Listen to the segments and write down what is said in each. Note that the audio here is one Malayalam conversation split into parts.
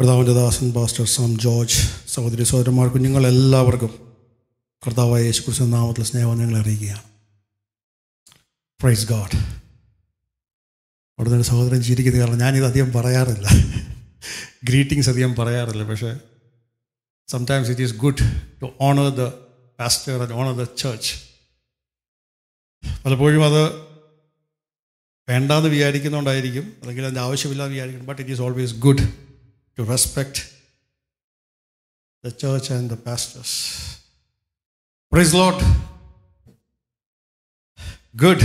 കർത്താവിൻ്റെ ദാസൻ പാസ്റ്റർ സാം ജോർജ് സഹോദരി സഹോദരന്മാർ കുഞ്ഞുങ്ങൾ എല്ലാവർക്കും കർത്താവായ യേശു കുറിച്ച് നാമത്തിൽ സ്നേഹവന്ദനങ്ങൾ അറിയിക്കുകയാണ് പ്രൈസ് ഗാഡ് അവിടെ നിന്ന് സഹോദരൻ ചിരിക്കുന്നത് കാരണം ഞാനിത് അധികം പറയാറില്ല ഗ്രീറ്റിങ്സ് അധികം പറയാറില്ല പക്ഷേ sometimes it is good to honour the pastor and honour the church പലപ്പോഴും അത് വേണ്ടാന്ന് വിചാരിക്കുന്നുണ്ടായിരിക്കും അല്ലെങ്കിൽ അതിൻ്റെ ആവശ്യമില്ലാന്ന് വിചാരിക്കും but it is always good to respect the church and the pastors praise Lord good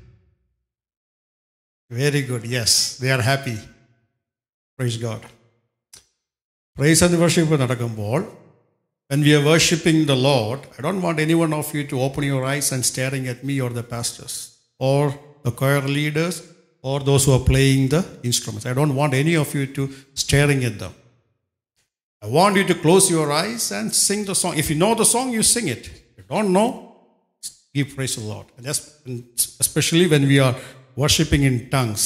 very good yes they are happy praise God praise and worship നടക്കുമ്പോൾ when we are worshiping the Lord, I don't want any one of you to open your eyes and staring at me or the pastors or the choir leaders or those who are playing the instruments. I don't want any of you to staring at them. I want you to close your eyes and sing the song. If you know the song, you sing it. If you don't know, give praise to the Lord. And that's- and especially when we are worshiping in tongues.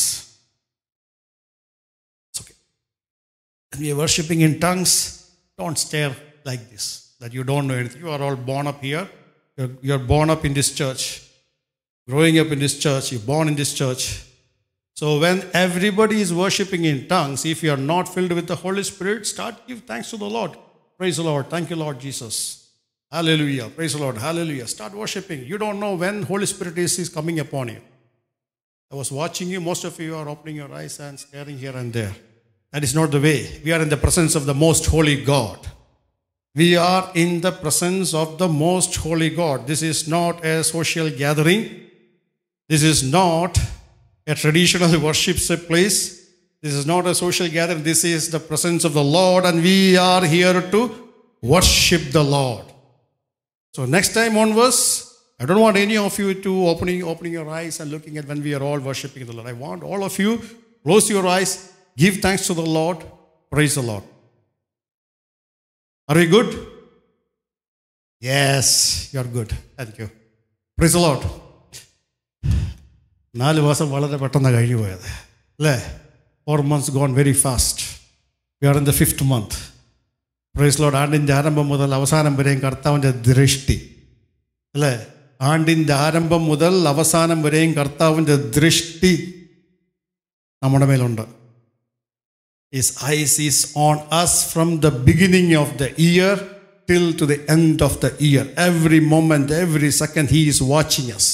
It's okay. When we are worshiping in tongues, don't stare like this, that you don't know anything. You are all born up here. You're, you're born up in this church, growing up in this church, you're born in this church. So when everybody is worshiping in tongues, if you are not filled with the Holy Spirit, start give thanks to the Lord. Praise the Lord. Thank you, Lord Jesus. Hallelujah. Praise the Lord. Hallelujah. Start worshiping. You don't know when Holy Spirit is, is coming upon you. I was watching you. Most of you are opening your eyes and staring here and there. That is not the way. We are in the presence of the most holy God. We are in the presence of the most holy God. This is not a social gathering. This is not a traditional worship place. This is not a social gathering. This is the presence of the Lord, and we are here to worship the Lord. So next time onwards, I don't want any of you to opening opening your eyes and looking at when we are all worshiping the Lord. I want all of you close your eyes, give thanks to the Lord, praise the Lord. Are you good? Yes, you are good. Thank you. Praise the Lord. നാല് മാസം വളരെ പെട്ടെന്ന് കഴിഞ്ഞു പോയത് അല്ലേ four months gone very fast we are in the fifth month praise Lord ആണ്ടിൻ്റെ ആരംഭം മുതൽ അവസാനം വരെയും കർത്താവിൻ്റെ ദൃഷ്ടി അല്ലേ ആണ്ടിൻ്റെ ആരംഭം മുതൽ അവസാനം വരെയും കർത്താവിൻ്റെ ദൃഷ്ടി നമ്മുടെ മേലുണ്ട് His eyes is on us from the beginning of the year till to the end of the year. Every moment, every second, He is watching us.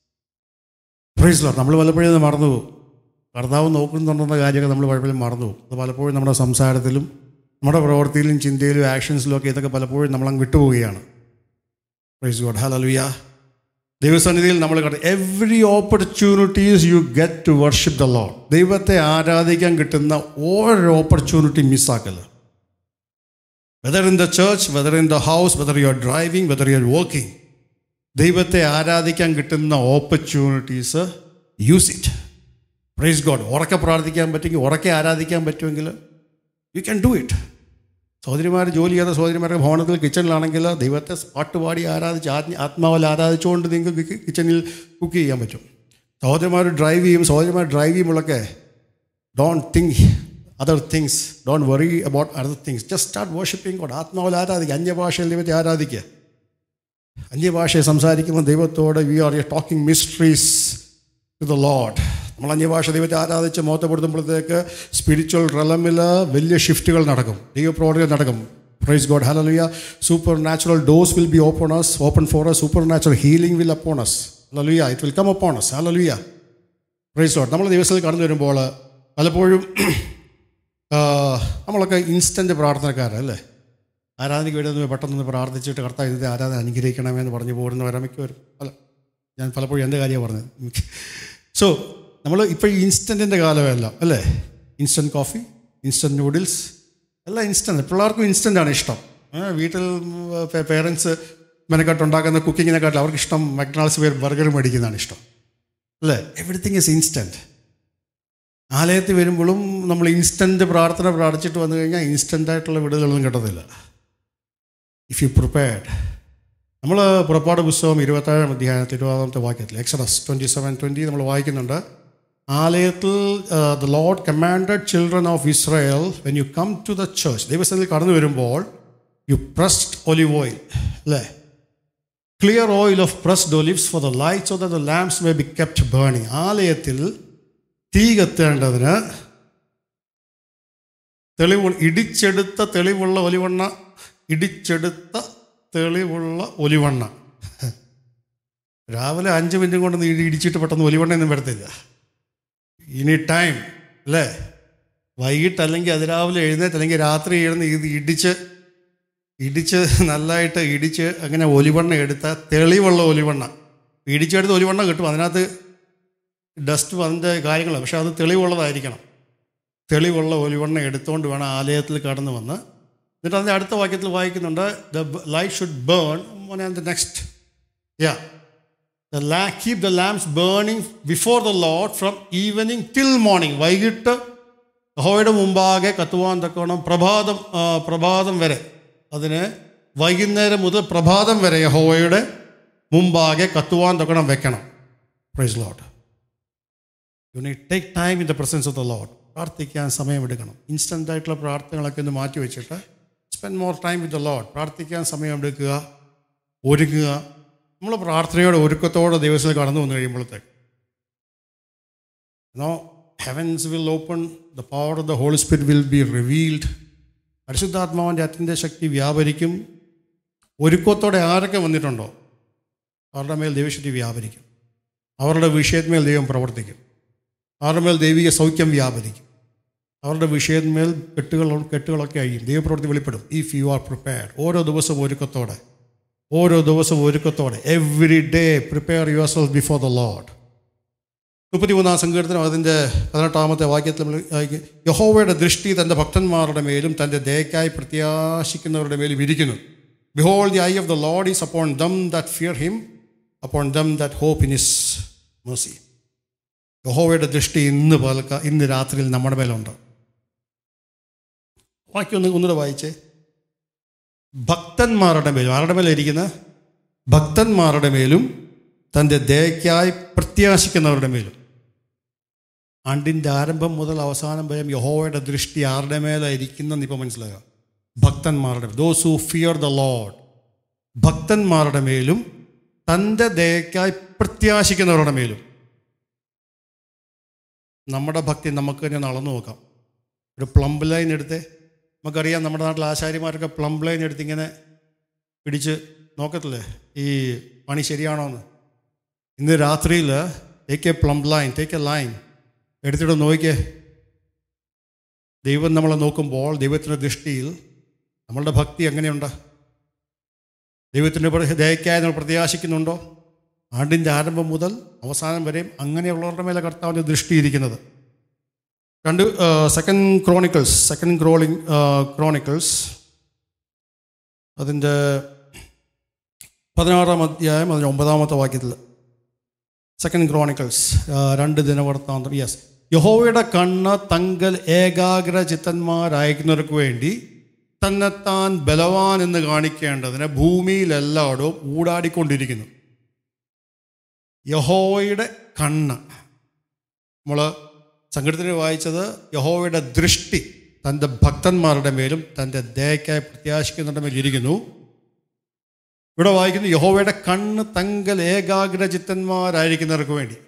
Praise Lord നമ്മൾ പലപ്പോഴും ഇത് മറന്നു പോകും കർത്താവ് നോക്കുന്നുണ്ടെന്ന കാര്യമൊക്കെ നമ്മൾ പലപ്പോഴും മറന്നു പോകും അത് പലപ്പോഴും നമ്മുടെ സംസാരത്തിലും നമ്മുടെ പ്രവൃത്തിയിലും ചിന്തയിലും ആക്ഷൻസിലും ഒക്കെ ഇതൊക്കെ പലപ്പോഴും നമ്മളങ്ങ് വിട്ടുപോവുകയാണ് പ്രൈസ് ഗോഡ് ഹലലുയ ദൈവസന്നിധിയിൽ നമ്മൾ കണ്ട every opportunities you get to worship the Lord ദൈവത്തെ ആരാധിക്കാൻ കിട്ടുന്ന ഓരോ ഓപ്പർച്യൂണിറ്റി മിസ്സാക്കല്ല whether in the church whether in the house whether you are driving whether you are working ദൈവത്തെ ആരാധിക്കാൻ കിട്ടുന്ന opportunities use it praise God ഉറക്കെ പ്രാർത്ഥിക്കാൻ പറ്റുമെങ്കിൽ ഉറക്കെ ആരാധിക്കാൻ പറ്റുമെങ്കിൽ യു ക്യാൻ ഡു ഇറ്റ് സഹോദരിമാർ ജോലി ചെയ്ത സഹോദരിമാരുടെ ഭവനത്തിൽ കിച്ചണിലാണെങ്കിൽ ദൈവത്തെ പാട്ടുപാടി ആരാധിച്ച് ആത്മ ആത്മാവിൽ ആരാധിച്ചുകൊണ്ട് നിങ്ങൾക്ക് കിച്ചണിൽ കുക്ക് ചെയ്യാൻ പറ്റും സഹോദരന്മാർ ഡ്രൈവ് ചെയ്യും സഹോദരന്മാർ ഡ്രൈവ് ചെയ്യുമ്പോഴൊക്കെ don't think other things don't worry about other things just start worshipping God ആത്മാവിൽ ആരാധിക്കുക അന്യഭാഷയിൽ ദൈവത്തെ ആരാധിക്കുക അന്യഭാഷയെ സംസാരിക്കുമ്പോൾ ദൈവത്തോട് we are a talking mysteries to the Lord നമ്മൾ അന്യഭാഷ ദൈവത്തെ ആരാധിച്ച് മോത്തപ്പെടുത്തുമ്പോഴത്തേക്ക് സ്പിരിച്വൽ റലമിൽ വലിയ ഷിഫ്റ്റുകൾ നടക്കും ദൈവപ്രവർത്തികൾ നടക്കും praise God hallelujah supernatural doors will be open us open for a supernatural healing will upon us hallelujah it will come upon us hallelujah praise Lord നമ്മൾ ദിവസത്തിൽ കടന്നു വരുമ്പോൾ പലപ്പോഴും ആ, നമ്മളൊക്കെ ഇൻസ്റ്റൻറ്റ് പ്രാർത്ഥനക്കാരല്ലേ ആരാധനയ്ക്ക് വേണ്ടി ഒന്ന് പെട്ടെന്ന് പ്രാർത്ഥിച്ചിട്ട് കർത്താവ് ഇത് ആരാധന അനുഗ്രഹിക്കണമെന്ന് പറഞ്ഞു പോകുന്നവരമയ്ക്ക് വരും അല്ല ഞാൻ പലപ്പോഴും എൻ്റെ കാര്യമാണ് പറഞ്ഞത് സോ നമ്മൾ ഇപ്പോൾ ഇൻസ്റ്റൻറ്റിൻ്റെ കാലമല്ല അല്ലേ ഇൻസ്റ്റൻറ്റ് കോഫി ഇൻസ്റ്റൻറ്റ് നൂഡിൽസ് എല്ലാം ഇൻസ്റ്റൻറ്റ് പിള്ളേർക്കും ഇൻസ്റ്റൻ്റ് ആണ് ഇഷ്ടം ഏ, വീട്ടിൽ പേരൻസ് മെനക്കെട്ടുണ്ടാക്കുന്ന കുക്കിങ്ങിനെക്കാട്ടിൽ അവർക്ക് ഇഷ്ടം മക്ഡൊണാൾഡ്സ് പേര് ബർഗർ മേടിക്കുന്നതാണ് ഇഷ്ടം അല്ലേ എവറിത്തിങ് ഇസ് ഇൻസ്റ്റൻറ്റ് ആലയത്തിൽ വരുമ്പോഴും നമ്മൾ ഇൻസ്റ്റൻറ്റ് പ്രാർത്ഥന പ്രാർത്ഥിച്ചിട്ട് വന്നു കഴിഞ്ഞാൽ ഇൻസ്റ്റൻ്റ് ആയിട്ടുള്ള വിടുതലൊന്നും കിട്ടത്തില്ല ഇഫ് യു പ്രിപ്പയർഡ് നമ്മൾ പുറപ്പാട് പുസ്തകം ഇരുപത്തേഴാം അധ്യായത്തിൽ ഇരുപതാമത്തെ വാക്യത്തിൽ എക്സഡസ് ട്വൻറ്റി സെവൻ ട്വൻറ്റി നമ്മൾ വായിക്കുന്നുണ്ട് ആലയത്തിൽ the Lord commanded children of Israel when you come to the church ദൈവസ്ഥയിൽ കടന്നു വരുമ്പോൾ യു പ്രസ്ഡ് ഒലിവ് ഓയിൽ അല്ലേ clear oil of pressed olives for the light so the lamps may be kept burning ആലയത്തിൽ തീ കത്തേണ്ടതിന് തെളിവ് ഇടിച്ചെടുത്ത തെളിവുള്ള ഒലിവണ്ണ ഇടിച്ചെടുത്ത തെളിവുള്ള ഒലിവണ്ണ രാവിലെ അഞ്ച് മിനിറ്റും കൊണ്ട് നീ ഇടിച്ചിട്ട് പെട്ടെന്ന് ഒലിവണ്ണയൊന്നും വരത്തില്ല ഇനി ടൈം അല്ലേ വൈകിട്ട് അല്ലെങ്കിൽ അതിരാവിലെ എഴുന്നേറ്റ് അല്ലെങ്കിൽ രാത്രി എഴുന്ന് ഇത് ഇടിച്ച് ഇടിച്ച് നല്ലതായിട്ട് ഇടിച്ച് അങ്ങനെ ഒലിവണ്ണ എടുത്ത തെളിവുള്ള ഒലിവണ്ണ ഇടിച്ചെടുത്ത് ഒലിവണ്ണ കിട്ടും അതിനകത്ത് ഡസ്റ്റ് അതിൻ്റെ കാര്യങ്ങളാണ് പക്ഷെ അത് തെളിവുള്ളതായിരിക്കണം തെളിവുള്ള ഒലിവണ്ണ എടുത്തുകൊണ്ട് വേണം ആലയത്തിൽ കടന്നു വന്ന് എന്നിട്ട് അതിൻ്റെ അടുത്ത വാക്യത്തിൽ വായിക്കുന്നുണ്ട് the light should burn and the next യാ ദ ലാ keep the lamps burning before the Lord from evening till morning വൈകിട്ട് യഹോവയുടെ മുമ്പാകെ കത്തുവാൻ തക്കവണ്ണം പ്രഭാതം ആ, പ്രഭാതം വരെ അതിന് വൈകുന്നേരം മുതൽ പ്രഭാതം വരെ യഹോവയുടെ മുമ്പാകെ കത്തുവാൻ തക്കണം വെക്കണം പ്രൈസ് ലോഡ് യു നീ take time in the presence of the Lord പ്രാർത്ഥിക്കാൻ സമയമെടുക്കണം ഇൻസ്റ്റൻ്റ് ആയിട്ടുള്ള പ്രാർത്ഥനകളൊക്കെ ഒന്ന് മാറ്റി വെച്ചിട്ട് spend more time with the Lord പ്രാർത്ഥിക്കാൻ സമയമെടുക്കുക ഒരുങ്ങുക നമ്മൾ പ്രാർത്ഥനയോടെ ഒരുക്കത്തോടെ ദിവസത്തിൽ കടന്നു വന്നു കഴിയുമ്പോഴത്തേക്ക് no heavens will open the power of the Holy Spirit will be revealed പരിശുദ്ധാത്മാവിൻ്റെ അത്യന്ത ശക്തി വ്യാപരിക്കും ഒരുക്കത്തോടെ ആരൊക്കെ വന്നിട്ടുണ്ടോ അവരുടെ മേൽ ദൈവശക്തി വ്യാപരിക്കും അവരുടെ വിഷയത്തിന്മേൽ ദൈവം പ്രവർത്തിക്കും അവരുടെ മേൽ ദൈവിക സൗഖ്യം വ്യാപരിക്കും അവരുടെ വിഷയത്തിന്മേൽ കെട്ടുകൾ കെട്ടുകളൊക്കെ അഴിയും ദൈവപ്രവൃത്തി വെളിപ്പെടും ഇഫ് യു ആർ പ്രിപ്പയർഡ് ഓരോ ദിവസവും ഒരുക്കത്തോടെ ഓരോ ദിവസവും ഒരുക്കത്തോടെ every day prepare yourself before the Lord മുപ്പത്തിമൂന്നാം സങ്കീർത്തനം അതിൻ്റെ പതിനെട്ടാമത്തെ വാക്യത്തിൽ നമ്മൾ വായിക്കും, യഹോവയുടെ ദൃഷ്ടി തൻ്റെ ഭക്തന്മാരുടെ മേലും തൻ്റെ ദയക്കായി പ്രത്യാശിക്കുന്നവരുടെ മേലും ഇരിക്കുന്നു behold the eye of the Lord is upon them that fear him upon them that hope in his mercy യഹോവയുടെ ദൃഷ്ടി ഇന്ന് പകൽക്ക ഇന്ന് രാത്രിയിൽ നമ്മുടെ മേലുണ്ട് വാക്യം ഒന്ന് ഒന്നുകൂടെ വായിച്ചേ ഭക്തന്മാരുടെ മേലും ആരുടെ മേലെ ഇരിക്കുന്ന ഭക്തന്മാരുടെ മേലും തൻ്റെ ദയക്കായി പ്രത്യാശിക്കുന്നവരുടെ മേലും ആണ്ടിൻ്റെ ആരംഭം മുതൽ അവസാനം വരെ യഹോവയുടെ ദൃഷ്ടി ആരുടെ മേലായിരിക്കുന്നെന്ന് ഇപ്പോൾ മനസ്സിലാകാം ഭക്തന്മാരുടെ those who fear the Lord ഭക്തന്മാരുടെ മേലും തൻ്റെ ദയക്കായി പ്രത്യാശിക്കുന്നവരുടെ മേലും നമ്മുടെ ഭക്തി നമുക്ക് തന്നെ ഒന്ന് അളന്നു നോക്കാം ഒരു പ്ലംബ് ലൈൻ എടുത്ത് നമുക്കറിയാം നമ്മുടെ നാട്ടിൽ ആശാരിമാരൊക്കെ പ്ലംബ് ലൈൻ എടുത്ത് ഇങ്ങനെ പിടിച്ച് നോക്കത്തില്ലേ ഈ പണി ശരിയാണോ എന്ന് ഇന്ന് രാത്രിയിൽ take a plumb line take a line എടുത്തിട്ട് നോക്കിക്കേ ദൈവം നമ്മളെ നോക്കുമ്പോൾ ദൈവത്തിൻ്റെ ദൃഷ്ടിയിൽ നമ്മളുടെ ഭക്തി എങ്ങനെയുണ്ട് ദൈവത്തിൻ്റെ പ്ര- ദയക്കായി നമ്മൾ പ്രത്യാശിക്കുന്നുണ്ടോ ആണ്ടിൻ്റെ ആരംഭം മുതൽ അവസാനം വരെയും അങ്ങനെയുള്ളവരുടെ മേലെ കർത്താവിൻ്റെ ദൃഷ്ടിയിരിക്കുന്നത് രണ്ട് second Chronicles second crawling Chronicles അതിൻ്റെ പതിനാറാം അധ്യായം അതിൻ്റെ ഒമ്പതാമത്തെ വാക്യത്തിൽ സെക്കൻഡ് ക്രോണിക്കിൾസ് രണ്ട് ദിനവൃത്താന്തം യെസ് യഹോവയുടെ കണ്ണ് തങ്കൽ ഏകാഗ്ര ചിത്തന്മാരായിരിക്കുന്നവർക്ക് വേണ്ടി തന്നെത്താൻ ബലവാൻ എന്ന് കാണിക്കേണ്ടതിന് ഭൂമിയിലെല്ലായിടവും ഊടാടിക്കൊണ്ടിരിക്കുന്നു യഹോവയുടെ കണ്ണ് നമ്മൾ സംഘടനയിൽ വായിച്ചത് യഹോവയുടെ ദൃഷ്ടി തൻ്റെ ഭക്തന്മാരുടെ മേലും തൻ്റെ ദയക്കായി പ്രത്യാശിക്കുന്നവരുടെ മേലും ഇരിക്കുന്നു ഇവിടെ വായിക്കുന്നു യഹോവയുടെ കണ്ണ് തങ്കൽ ഏകാഗ്ര ചിത്തന്മാരായിരിക്കുന്നവർക്ക് വേണ്ടി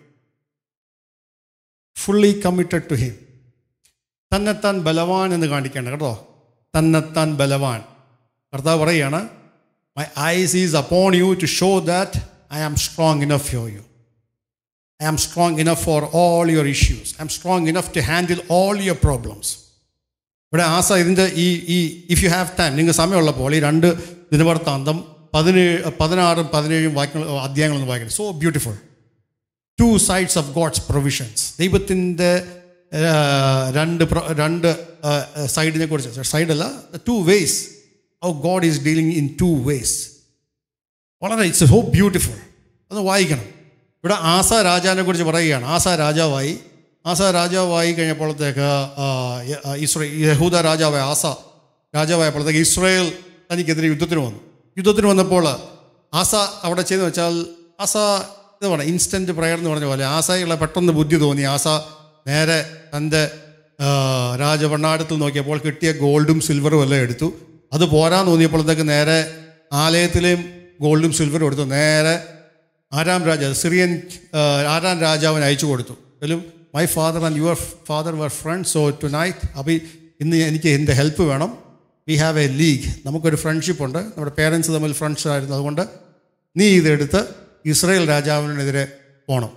ഫുള്ളി കമ്മിറ്റഡ് ടു ഹിം തന്നെത്താൻ ബലവാൻ എന്ന് കാണിക്കേണ്ട കേട്ടോ തന്നെത്താൻ ബലവാൻ കർത്താവ് പറയുകയാണ് my eyes is upon you to show that I am strong enough for you I am strong enough for all your issues I am strong enough to handle all your problems ഇവിടെ ആസ ഇതിൻ്റെ ഈ ഈ ഇഫ് യു ഹാവ് ടൈം നിങ്ങൾ സമയമുള്ളപ്പോൾ ഈ രണ്ട് ദിനവൃത്താന്തം പതിനേഴ് പതിനാറും പതിനേഴും വാക്യങ്ങൾ അധ്യായങ്ങളൊന്നും വായിക്കണം so beautiful two sides of God's provisions ദൈവത്തിൻ്റെ രണ്ട് പ്ര- രണ്ട് സൈഡിനെ കുറിച്ച് സൈഡല്ല two ways how God is dealing in two ways വളരെ ഇറ്റ്സ് സോ ബ്യൂട്ടിഫുൾ അത് വായിക്കണം ഇവിടെ ആസ രാജാവിനെ കുറിച്ച് പറയുകയാണ് ആസ രാജാവായി ആസ രാജാവായി കഴിഞ്ഞപ്പോഴത്തേക്ക് ആ, യ- ആ, ഇസ്രേ യഹൂദ രാജാവായ ആസ രാജാവായപ്പോഴത്തേക്ക് ഇസ്രയേൽ തനിക്കെതിരെ യുദ്ധത്തിന് വന്നു യുദ്ധത്തിന് വന്നപ്പോൾ ആസ അവിടെ ചെയ്തെന്ന് വെച്ചാൽ ആസ എന്ന് പറഞ്ഞ ഇൻസ്റ്റൻറ്റ് പ്രയർ എന്ന് പറഞ്ഞ പോലെ ആസയുള്ള പെട്ടെന്ന് ബുദ്ധി തോന്നി ആസ നേരെ തൻ്റെ രാജഭണ്ണാരത്തിൽ നോക്കിയപ്പോൾ കിട്ടിയ ഗോൾഡും സിൽവറും എല്ലാം എടുത്തു അത് പോരാൻ തോന്നിയപ്പോഴത്തേക്ക് നേരെ ആലയത്തിലെയും ഗോൾഡും സിൽവറും എടുത്തു നേരെ ആരാം രാജ സിറിയൻ ആ, ആരാം രാജാവിന് അയച്ചു കൊടുത്തു എങ്കിലും my father and your father were friend so tonight അപ്പോൾ ഇന്ന് എനിക്ക് എൻ്റെ ഹെൽപ്പ് വേണം വി ഹാവ് എ ലീഗ് നമുക്കൊരു ഫ്രണ്ട്ഷിപ്പ് ഉണ്ട് നമ്മുടെ പേരൻസ് തമ്മിൽ ഫ്രണ്ട്സ് ആയിരുന്നു അതുകൊണ്ട് നീ ഇതെടുത്ത് ഇസ്രയേൽ രാജാവിനെതിരെ പോകണം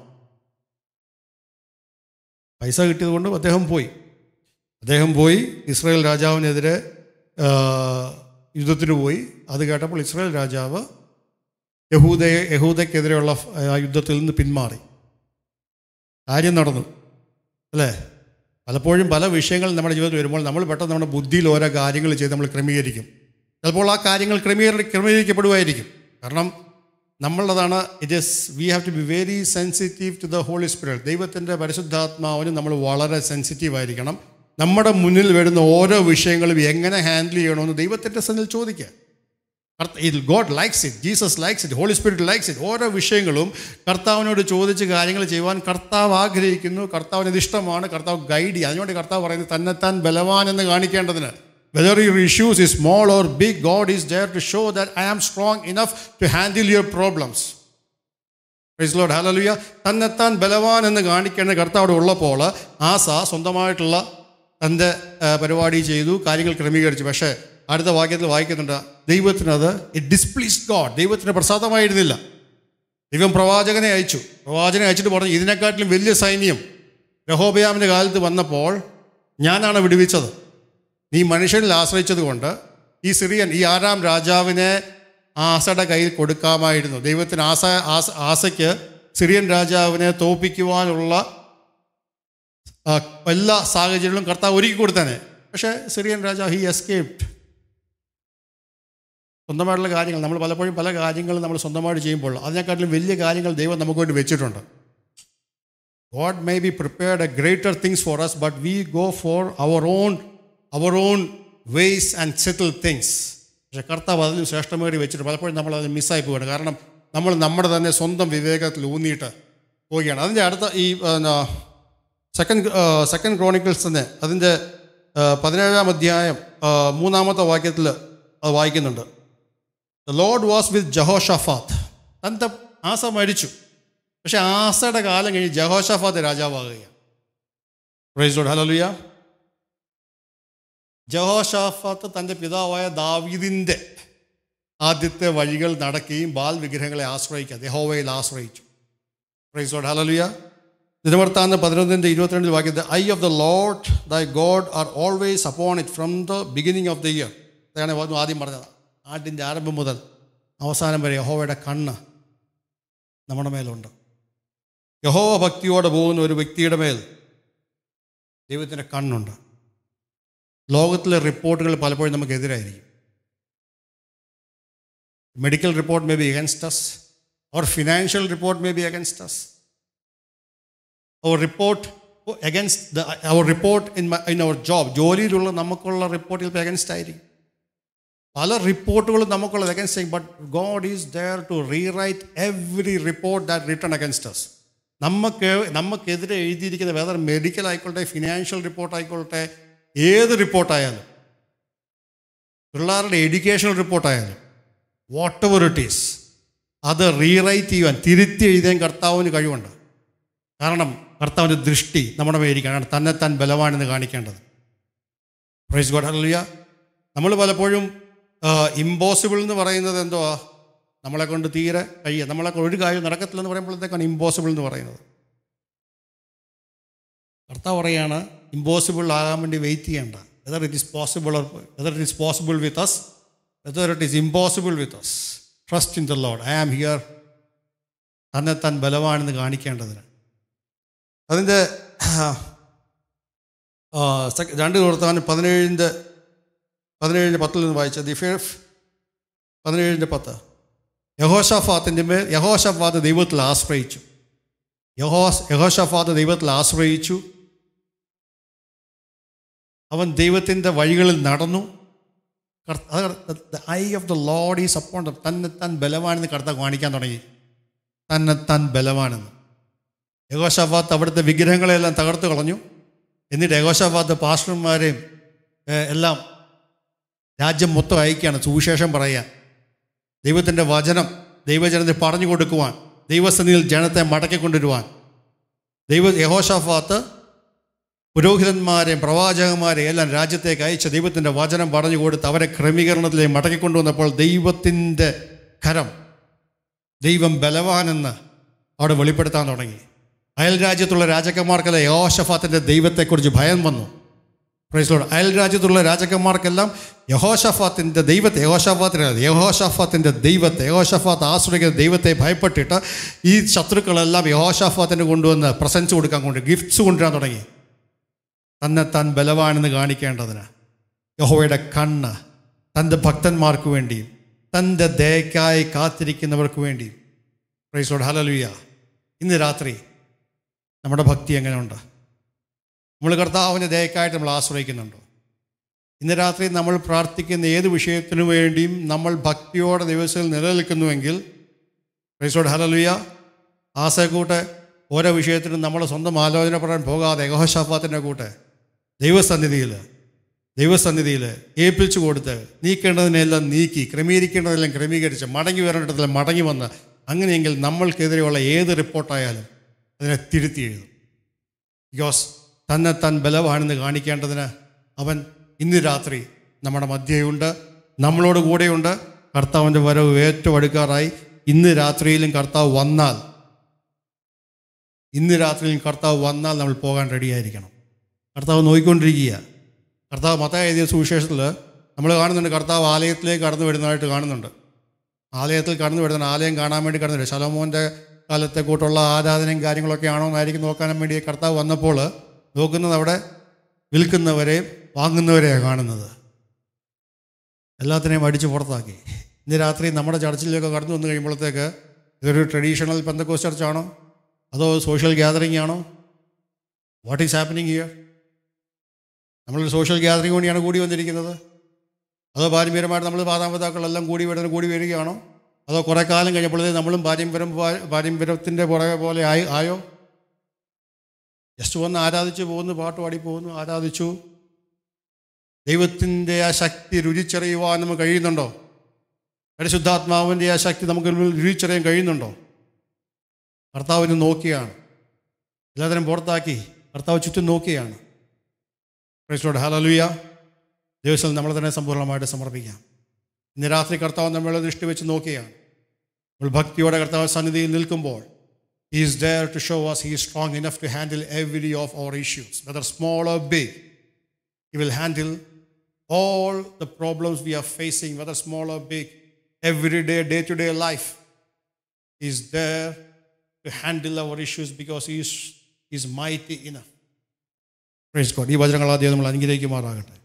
പൈസ കിട്ടിയത് കൊണ്ട് അദ്ദേഹം പോയി അദ്ദേഹം പോയി ഇസ്രായേൽ രാജാവിനെതിരെ ആ, യുദ്ധത്തിന് പോയി അത് കേട്ടപ്പോൾ ഇസ്രായേൽ രാജാവ് യഹൂദയെ യഹൂദയ്ക്കെതിരെയുള്ള ആ യുദ്ധത്തിൽ നിന്ന് പിന്മാറി കാര്യം നടന്നു അല്ലേ പലപ്പോഴും പല വിഷയങ്ങൾ നമ്മുടെ ജീവിതത്തിൽ വരുമ്പോൾ നമ്മൾ പെട്ടെന്ന് നമ്മുടെ ബുദ്ധിയിൽ ഓരോ കാര്യങ്ങൾ ചെയ്ത് നമ്മൾ ക്രമീകരിക്കും ചിലപ്പോൾ ആ കാര്യങ്ങൾ ക്രമീകരി ക്രമീകരിക്കപ്പെടുമായിരിക്കും കാരണം നമ്മളുടേതാണ് it is we have to be very sensitive to the Holy Spirit ദൈവത്തിൻ്റെ പരിശുദ്ധാത്മാവിന് നമ്മൾ വളരെ സെൻസിറ്റീവ് ആയിരിക്കണം നമ്മുടെ മുന്നിൽ വരുന്ന ഓരോ വിഷയങ്ങളും എങ്ങനെ ഹാൻഡിൽ ചെയ്യണമെന്ന് ദൈവത്തിൻ്റെ സന്നിൽ ചോദിക്കുക God likes it Jesus likes it Holy Spirit likes it ഓരോ വിഷയങ്ങളും കർത്താവിനോട് ചോദിച്ച് കാര്യങ്ങൾ ചെയ്യുവാൻ കർത്താവ് ആഗ്രഹിക്കുന്നു കർത്താവിന് ഇത് ഇഷ്ടമാണ് കർത്താവ് ഗൈഡ് ചെയ്യുക അതിനുവേണ്ടി കർത്താവ് പറയുന്നത് തന്നെത്താൻ ബലവാൻ എന്ന് കാണിക്കേണ്ടതിന് whether your issues is small or big God is there to show that I am strong enough to handle your problems praise Lord hallelujah തന്നെത്താൻ ബലവാൻ എന്ന് കാണിക്കേണ്ട കർത്താവ് ഉള്ളപ്പോൾ ആസ സ്വന്തമായിട്ടുള്ള തൻ്റെ ആ, പരിപാടി ചെയ്തു കാര്യങ്ങൾ ക്രമീകരിച്ചു പക്ഷേ അടുത്ത വാക്യത്തിൽ വായിക്കുന്നുണ്ട് ദൈവത്തിനത് ഇറ്റ് ഡിസ്പ്ലീസ് ഗോഡ് ദൈവത്തിന് പ്രസാദമായിരുന്നില്ല ദൈവം പ്രവാചകനെ അയച്ചു പ്രവാചകനെ അയച്ചിട്ട് പറഞ്ഞു ഇതിനെക്കാട്ടിലും വലിയ സൈന്യം രഹോബയാമിൻ്റെ കാലത്ത് വന്നപ്പോൾ ഞാനാണ് വിടുവിച്ചത് നീ മനുഷ്യനിൽ ആശ്രയിച്ചത് കൊണ്ട് ഈ സിറിയൻ ഈ ആറാം രാജാവിനെ ആസയുടെ കയ്യിൽ കൊടുക്കാമായിരുന്നു ദൈവത്തിന് ആസ ആസ ആസയ്ക്ക് സിറിയൻ രാജാവിനെ തോപ്പിക്കുവാനുള്ള ആ, എല്ലാ സാഹചര്യങ്ങളും കർത്താവ് ഒരുക്കി കൊടുത്തേനെ പക്ഷേ സിറിയൻ രാജാവ് ഹി എസ്കേപ്ഡ് സ്വന്തമായിട്ടുള്ള കാര്യങ്ങൾ നമ്മൾ പലപ്പോഴും പല കാര്യങ്ങളും നമ്മൾ സ്വന്തമായിട്ട് ചെയ്യുമ്പോൾ അതിനെക്കാട്ടിലും വലിയ കാര്യങ്ങൾ ദൈവം നമുക്ക് വേണ്ടി വെച്ചിട്ടുണ്ട് God may be prepared a greater things for us but we go for our own our own ways and settle things പക്ഷേ കർത്താവ് അതിലും ശ്രേഷ്ഠമേറി വെച്ചിട്ട് പലപ്പോഴും നമ്മൾ അത് മിസ്സായി പോവുകയാണ് കാരണം നമ്മൾ നമ്മുടെ തന്നെ സ്വന്തം വിവേകത്തിൽ ഊന്നിയിട്ട് പോവുകയാണ് അതിൻ്റെ അടുത്ത ഈ സെക്കൻഡ് സെക്കൻഡ് ക്രോണിക്കിൾസ് തന്നെ അതിൻ്റെ ആ, പതിനേഴാം അധ്യായം ആ, മൂന്നാമത്തെ വാക്യത്തിൽ അത് വായിക്കുന്നുണ്ട് the Lord was with Jehoshaphat തൻ്റെ ആസ മരിച്ചു പക്ഷെ ആസയുടെ കാലം കഴിഞ്ഞ് ജഹോഷഫാത്ത് രാജാവാകുകയാണ് പ്രൈസ് ലോഡ് ഹലോലിയ ജഹോഷാഫാത്ത് തൻ്റെ പിതാവായ ദാവീദിൻ്റെ ആദ്യത്തെ വഴികൾ നടക്കുകയും ബാൽ വിഗ്രഹങ്ങളെ ആശ്രയിക്കുക യഹോവയിൽ ആശ്രയിച്ചു പ്രൈസ് ലോഡ് ഹലോലിയ ദിനവർത്താന്ന് പതിനൊന്നിൻ്റെ ഇരുപത്തിരണ്ടിൽ വാക്യത്തെ eye of the Lord thy God are always upon it from the beginning of the year അതാണ് പറഞ്ഞു ആദ്യം പറഞ്ഞത് ആണ്ടിൻ്റെ ആരംഭം മുതൽ അവസാനം വരെ യഹോവയുടെ കണ്ണ് നമ്മുടെ മേലുണ്ട് യഹോവ ഭക്തിയോടെ പോകുന്ന ഒരു വ്യക്തിയുടെ മേൽ ദൈവത്തിൻ്റെ കണ്ണുണ്ട് ലോകത്തിലെ റിപ്പോർട്ടുകൾ പലപ്പോഴും നമുക്ക് എതിരായിരിക്കും medical report may be against us or financial report may be against us our report against the our report in in our job ജോലിയിലുള്ള നമുക്കുള്ള റിപ്പോർട്ട് ചിലപ്പോൾ അഗൻസ്റ്റ് ആയിരിക്കും പല റിപ്പോർട്ടുകളും നമുക്കുള്ളത് അഗൻസ്റ്റ് ചെയ്യും but God is there to rewrite every report that return against us നമുക്ക് നമുക്കെതിരെ എഴുതിയിരിക്കുന്ന വേദർ മെഡിക്കൽ ആയിക്കോട്ടെ ഫിനാൻഷ്യൽ റിപ്പോർട്ട് ആയിക്കോട്ടെ ഏത് റിപ്പോർട്ടായാലും പിള്ളേരുടെ എഡ്യൂക്കേഷണൽ റിപ്പോർട്ടായാലും വാട്ട് എവർ ഇറ്റ് ഈസ് അത് റീറൈറ്റ് ചെയ്യുവാൻ തിരുത്തി എഴുതാൻ കർത്താവിന് കഴിവുണ്ട് കാരണം കർത്താവിൻ്റെ ദൃഷ്ടി നമ്മുടെ മേലിരിക്കുകയാണ് തന്നെത്താൻ ബലവാനെന്ന് കാണിക്കേണ്ടത് പ്രൈസ് ഗോഡ് ഹല്ലേലൂയ നമ്മൾ പലപ്പോഴും ഇമ്പോസിബിൾ എന്ന് പറയുന്നത് എന്തുവാ നമ്മളെ കൊണ്ട് തീരെ കഴിയുക നമ്മളെ കൊണ്ട് ഒരു കാര്യം നടക്കത്തില്ലെന്ന് പറയുമ്പോഴത്തേക്കാണ് ഇമ്പോസിബിൾ എന്ന് പറയുന്നത് കർത്താവ് പറയാണ് ഇമ്പോസിബിൾ ആകാൻ വേണ്ടി വെയിറ്റ് ചെയ്യേണ്ട whether it is possible whether it is possible with us whether it is impossible with us trust in the Lord I am here തന്നെത്താൻ ബലവാണെന്ന് കാണിക്കേണ്ടതിന് അതിൻ്റെ രണ്ട് വർത്തമാനം പതിനേഴിൻ്റെ പതിനേഴിൻ്റെ പത്തിൽ നിന്ന് വായിച്ച ദി ഫിഫ് പതിനേഴിൻ്റെ പത്ത് യഹോഷഫാത്തിൻ്റെ മേൽ യഹോഷഫാത്ത് ദൈവത്തിൽ ആശ്രയിച്ചു യഹോസ് യഹോഷഫാത്ത് ദൈവത്തിൽ ആശ്രയിച്ചു അവൻ ദൈവത്തിൻ്റെ വഴികളിൽ നടന്നു eye of the Lord is upon തന്നെ താൻ ബലവാനെന്ന് കർത്താവ് കാണിക്കാൻ തുടങ്ങി തന്നെത്താൻ ബലവാനെന്ന് യഹോഷാഫാത്ത് അവിടുത്തെ വിഗ്രഹങ്ങളെല്ലാം തകർത്ത് കളഞ്ഞു എന്നിട്ട് യഹോഷാഫാത്ത് പാസ്റ്റർമാരെയും ഏഹ്, എല്ലാം രാജ്യം മൊത്തം അയക്കുകയാണ് സുവിശേഷം പറയാൻ ദൈവത്തിൻ്റെ വചനം ദൈവജനത്തെ പറഞ്ഞു കൊടുക്കുവാൻ ദൈവസന്നിധിയിൽ ജനത്തെ മടക്കിക്കൊണ്ടുവരുവാൻ ദൈവ യഹോഷാഫാത്ത് പുരോഹിതന്മാരെയും പ്രവാചകന്മാരെയും എല്ലാം രാജ്യത്തേക്ക് അയച്ച് ദൈവത്തിൻ്റെ വചനം പറഞ്ഞു കൊടുത്ത് അവരെ ക്രമീകരണത്തിലേക്ക് മടക്കിക്കൊണ്ടുവന്നപ്പോൾ ദൈവത്തിൻ്റെ കരം ദൈവം ബലവാനെന്ന് അവിടെ വെളിപ്പെടുത്താൻ തുടങ്ങി അയൽ രാജ്യത്തുള്ള രാജാക്കന്മാർക്കെല്ലാം യഹോഷഫാത്തിൻ്റെ ദൈവത്തെക്കുറിച്ച് ഭയം വന്നു പ്രൈസ്ലോട് അയൽ രാജ്യത്തുള്ള രാജാക്കന്മാർക്കെല്ലാം യഹോഷഫാത്തിൻ്റെ ദൈവത്തെ യഹോഷഫാത്തിൻ്റെ യഹോഷഫാത്തിൻ്റെ ദൈവത്തെ യഹോഷഫാത്ത് ആശ്രയിക്കുന്ന ദൈവത്തെ ഭയപ്പെട്ടിട്ട് ഈ ശത്രുക്കളെല്ലാം യഹോഷഫാത്തിന് കൊണ്ടുവന്ന് പ്രസൻസ് കൊടുക്കാൻ കൊണ്ട് ഗിഫ്റ്റ്സ് കൊണ്ടുവരാൻ തുടങ്ങി തന്നെ താൻ ബലവാനെന്ന് കാണിക്കേണ്ടതിന് യഹോവയുടെ കണ്ണ് തൻ്റെ ഭക്തന്മാർക്ക് വേണ്ടിയും തൻ്റെ ദയക്കായി കാത്തിരിക്കുന്നവർക്ക് വേണ്ടിയും പ്രൈസോട് ഹലലുയ ഇന്ന് രാത്രി നമ്മുടെ ഭക്തി എങ്ങനെയുണ്ട് നമ്മൾ കർത്താവിൻ്റെ ദയക്കായിട്ട് നമ്മൾ ആശ്രയിക്കുന്നുണ്ടോ ഇന്ന് രാത്രി നമ്മൾ പ്രാർത്ഥിക്കുന്ന ഏത് വിഷയത്തിനു വേണ്ടിയും നമ്മൾ ഭക്തിയോടെ ദിവസത്തിൽ നിലനിൽക്കുന്നുവെങ്കിൽ പ്രൈസോട് ഹലലുയ ആശയക്കൂട്ട് ഓരോ വിഷയത്തിനും നമ്മൾ സ്വന്തം ആലോചന പറയാൻ പോകാതെ യഹോഷാഫാത്തിൻ്റെ കൂട്ട് ദൈവസന്നിധിയിൽ ദൈവസന്നിധിയിൽ ഏൽപ്പിച്ചു കൊടുത്ത് നീക്കേണ്ടതിനെല്ലാം നീക്കി ക്രമീകരിക്കേണ്ടതെല്ലാം ക്രമീകരിച്ച് മടങ്ങി വരേണ്ടതെല്ലാം മടങ്ങി വന്ന് അങ്ങനെയെങ്കിൽ നമ്മൾക്കെതിരെയുള്ള ഏത് റിപ്പോർട്ടായാലും അതിനെ തിരുത്തി എഴുതും ബിക്കോസ് തന്നെ താൻ ബലവാണെന്ന് കാണിക്കേണ്ടതിന് അവൻ ഇന്ന് രാത്രി നമ്മുടെ മധ്യയുണ്ട് നമ്മളോട് കൂടെയുണ്ട് കർത്താവിൻ്റെ വരവ് ഏറ്റവും അടുക്കാറായി ഇന്ന് രാത്രിയിലും കർത്താവ് വന്നാൽ ഇന്ന് രാത്രിയിലും കർത്താവ് വന്നാൽ നമ്മൾ പോകാൻ റെഡിയായിരിക്കണം കർത്താവ് നോക്കിക്കൊണ്ടിരിക്കുക കർത്താവ് മത്തായ എഴുതിയ സുവിശേഷത്തിൽ നമ്മൾ കാണുന്നുണ്ട് കർത്താവ് ആലയത്തിലേക്ക് കടന്നു വരുന്നതായിട്ട് കാണുന്നുണ്ട് ആലയത്തിൽ കടന്നു വരുന്ന ആലയം കാണാൻ വേണ്ടി കടന്നു ശലോമോൻ്റെ കാലത്തെ കൂട്ടുള്ള ആരാധനയും കാര്യങ്ങളൊക്കെ ആണോ എന്നായിരിക്കും നോക്കാൻ വേണ്ടി കർത്താവ് വന്നപ്പോൾ നോക്കുന്നത് അവിടെ വിൽക്കുന്നവരെയും വാങ്ങുന്നവരെയാണ് കാണുന്നത് എല്ലാത്തിനെയും അടിച്ച് പുറത്താക്കി ഇന്ന് രാത്രി നമ്മുടെ ചർച്ചിലേക്ക് കടന്നു വന്നു കഴിയുമ്പോഴത്തേക്ക് ഇതൊരു ട്രഡീഷണൽ പെന്തക്കോസ് ചർച്ചാണോ അതോ സോഷ്യൽ ഗ്യാതറിംഗ് ആണോ വാട്ട് ഈസ് ഹാപ്പനിങ് ഹിയർ നമ്മളൊരു സോഷ്യൽ ഗ്യാതറിംഗ് വേണ്ടിയാണ് കൂടി വന്നിരിക്കുന്നത് അതോ പാരമ്പര്യമായിട്ട് നമ്മൾ മാതാപിതാക്കളെല്ലാം കൂടി വരുന്ന കൂടി വരികയാണോ അതോ കുറേ കാലം കഴിഞ്ഞപ്പോഴത്തേക്ക് നമ്മളും പാരമ്പര്യം പാരമ്പര്യത്തിൻ്റെ പുറകെ പോലെ ആയി ആയോ ജസ്റ്റ് വന്ന് ആരാധിച്ചു പോകുന്നു പാട്ട് പാടി പോകുന്നു ആരാധിച്ചു ദൈവത്തിൻ്റെ ആ ശക്തി രുചിച്ചറിയുവാൻ നമുക്ക് കഴിയുന്നുണ്ടോ പരിശുദ്ധാത്മാവിൻ്റെ ആ ശക്തി നമുക്ക് രുചിച്ചറിയാൻ കഴിയുന്നുണ്ടോ കർത്താവിന് നോക്കിയാണ് എല്ലാത്തിനും പുറത്താക്കി കർത്താവ് ചുറ്റും നോക്കിയാണ് പ്രൈസലോട് ഹലലുയ ദിവസം നമ്മളെ തന്നെ സമ്പൂർണ്ണമായിട്ട് സമർപ്പിക്കാം ഇന്ന് രാത്രി കർത്താവ് നമ്മളെ ദൃഷ്ടി വെച്ച് നോക്കിയാണ് നമ്മൾ ഭക്തിയോടെ കർത്താവ് സന്നിധിയിൽ നിൽക്കുമ്പോൾ he is there to show was he strong enough to handle every of our issues whether small or big he will handle all the problems we are facing, whether small or big, every day, day to day life, is there to handle our issues because He is, he is mighty enough. Praise God. ഈ വചനങ്ങൾ ആദ്യം നമ്മൾ അനുഗ്രഹിക്കുമാറാകട്ടെ